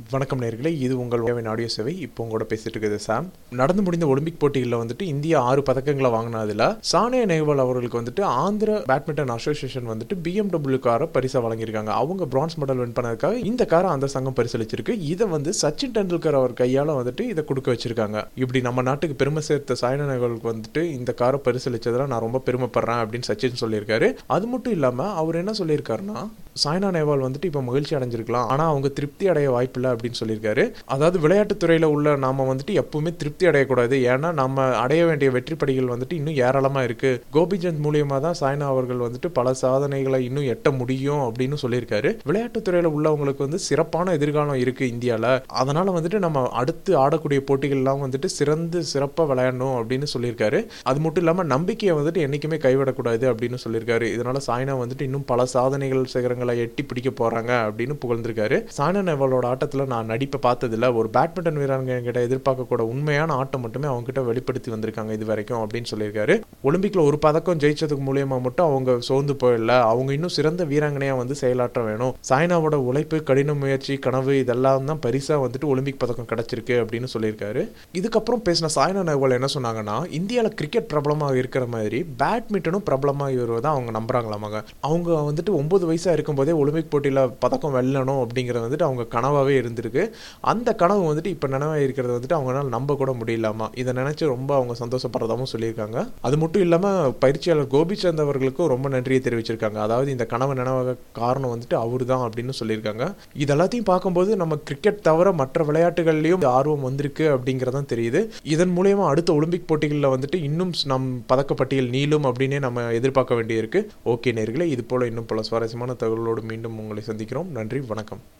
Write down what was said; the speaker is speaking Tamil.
வணக்கம் நேர்களே இது உங்கள் உறவின் ஆடியோ சேவை இப்போ உங்களோட பேசிட்டு இருக்குது சாம் நடந்து முடிந்த ஒலிம்பிக் போட்டிகளில் வந்துட்டு இந்தியா ஆறு பதக்கங்களை வாங்கினதுல சானியா நேவால் அவர்களுக்கு வந்துட்டு ஆந்திர பேட்மிண்டன் அசோசியேஷன் வந்துட்டு பிஎம்டபிள்யூ காரை பரிசா வழங்கியிருக்காங்க அவங்க பிரான்ஸ் மெடல் வின் பண்ணதுக்காக இந்த காரை அந்த சங்கம் பரிசளிச்சிருக்கு இதை வந்து சச்சின் டெண்டுல்கர் அவர் கையால வந்துட்டு இதை கொடுக்க வச்சிருக்காங்க இப்படி நம்ம நாட்டுக்கு பெருமை சேர்த்த சாய்னா நேவாலுக்கு வந்துட்டு இந்த காரை பரிசளிச்சதுல நான் ரொம்ப பெருமைப்படுறேன் அப்படின்னு சச்சின் சொல்லியிருக்காரு அது மட்டும் இல்லாம அவர் என்ன சொல்லியிருக்காருன்னா சாய்னா நேவால் வந்துட்டு இப்போ மகிழ்ச்சி அடைஞ்சிருக்கலாம் ஆனா அவங்க திருப்தி அடைய வாய்ப்பில்லை அப்படின்னு சொல்லியிருக்காரு அதாவது விளையாட்டுத்துறையில உள்ள நாம வந்துட்டு எப்பவுமே திருப்தி அடையக்கூடாது ஏன்னா நம்ம அடைய வேண்டிய வெற்றி படிகள் வந்துட்டு இன்னும் ஏராளமா இருக்கு கோபிச்சந்த் மூலியமா தான் சாய்னா அவர்கள் வந்துட்டு பல சாதனைகளை இன்னும் எட்ட முடியும் அப்படின்னு சொல்லியிருக்காரு விளையாட்டுத்துறையில உள்ளவங்களுக்கு வந்து சிறப்பான எதிர்காலம் இருக்கு இந்தியால அதனால வந்துட்டு நம்ம அடுத்து ஆடக்கூடிய போட்டிகள்லாம் வந்துட்டு சிறந்து சிறப்பா விளையாடணும் அப்படின்னு சொல்லியிருக்காரு அது மட்டும் இல்லாம நம்பிக்கையை வந்துட்டு என்னைக்குமே கைவிடக்கூடாது அப்படின்னு சொல்லியிருக்காரு இதனால சாய்னா வந்துட்டு இன்னும் பல சாதனைகள் சிகரங்களை எட்டி பிடிக்க போறாங்க அப்படின்னு புகழ்ந்திருக்காரு சாய்னா நேவாலோட ஆட்டத்துல நான் நடிப்பை பார்த்ததில்ல ஒரு பேட்மிண்டன் வீரங்க கிட்ட எதிர்பார்க்கக்கூட உண்மையான ஆட்டம் மட்டுமே அவங்க கிட்ட வெளிப்படுத்தி வந்திருக்காங்க இது வரைக்கும் அப்படின்னு சொல்லியிருக்காரு ஒலிம்பிக்ல ஒரு பதக்கம் ஜெயிச்சதுக்கு மூலியமா மட்டும் அவங்க சோர்ந்து போயிடல அவங்க இன்னும் சிறந்த வீராங்கனையா வந்து செயலாற்ற வேணும் சாய்னாவோட உழைப்பு கடின முயற்சி கனவு இதெல்லாம் தான் பரிசா வந்துட்டு ஒலிம்பிக் பதக்கம் கிடைச்சிருக்கு அப்படின்னு சொல்லியிருக்காரு இதுக்கப்புறம் பேசின சாய்னா நேவால் என்ன சொன்னாங்கன்னா இந்தியாவில் கிரிக்கெட் பிரபலமாக இருக்கிற மாதிரி பேட்மிண்டனும் பிரபலமாக வருவதை அவங்க நம்புறாங்களாமாங்க அவங்க வந்துட்டு ஒன்பது வயசா இருக்கும்போதே ஒலிம்பிக் போட்டியில் பதக்கம் வெல்லணும் அப்படிங்கிறது வந்துட்டு அவங்க கனவாகவே இருந்திருக்கு அந்த கனவு வந்துட்டு இப்போ நினைவாக இருக்கிறது வந்துட்டு அவங்களால நம்ப கூட முடியலாமா இதை நினைச்சு ரொம்ப அவங்க சந்தோஷப்படுறதாகவும் சொல்லியிருக்காங்க அது மட்டும் இல்லாமல் பயிற்சியாளர் கோபிச்சந்த் அவர்களுக்கும் ரொம்ப நன்றியை தெரிவிச்சிருக்காங்க அதாவது இந்த கனவு நினைவாக காரணம் வந்துட்டு அவர் தான் அப்படின்னு சொல்லியிருக்காங்க இதெல்லாத்தையும் பார்க்கும்போது நம்ம கிரிக்கெட் தவிர மற்ற விளையாட்டுகள்லையும் ஆர்வம் வந்திருக்கு அப்படிங்கிறதான் தெரியுது இதன் மூலயமா அடுத்த ஒலிம்பிக் போட்டிகளில் வந்துட்டு இன்னும் நம் பதக்கப்பட்டியல் நீளும் அப்படின்னே நம்ம எதிர்பார்க்க வேண்டியிருக்கு ஓகே நேர்களே இது போல இன்னும் பல சுவாரஸ்யமான தகவலோடு மீண்டும் உங்களை சந்திக்கிறோம் நன்றி வணக்கம்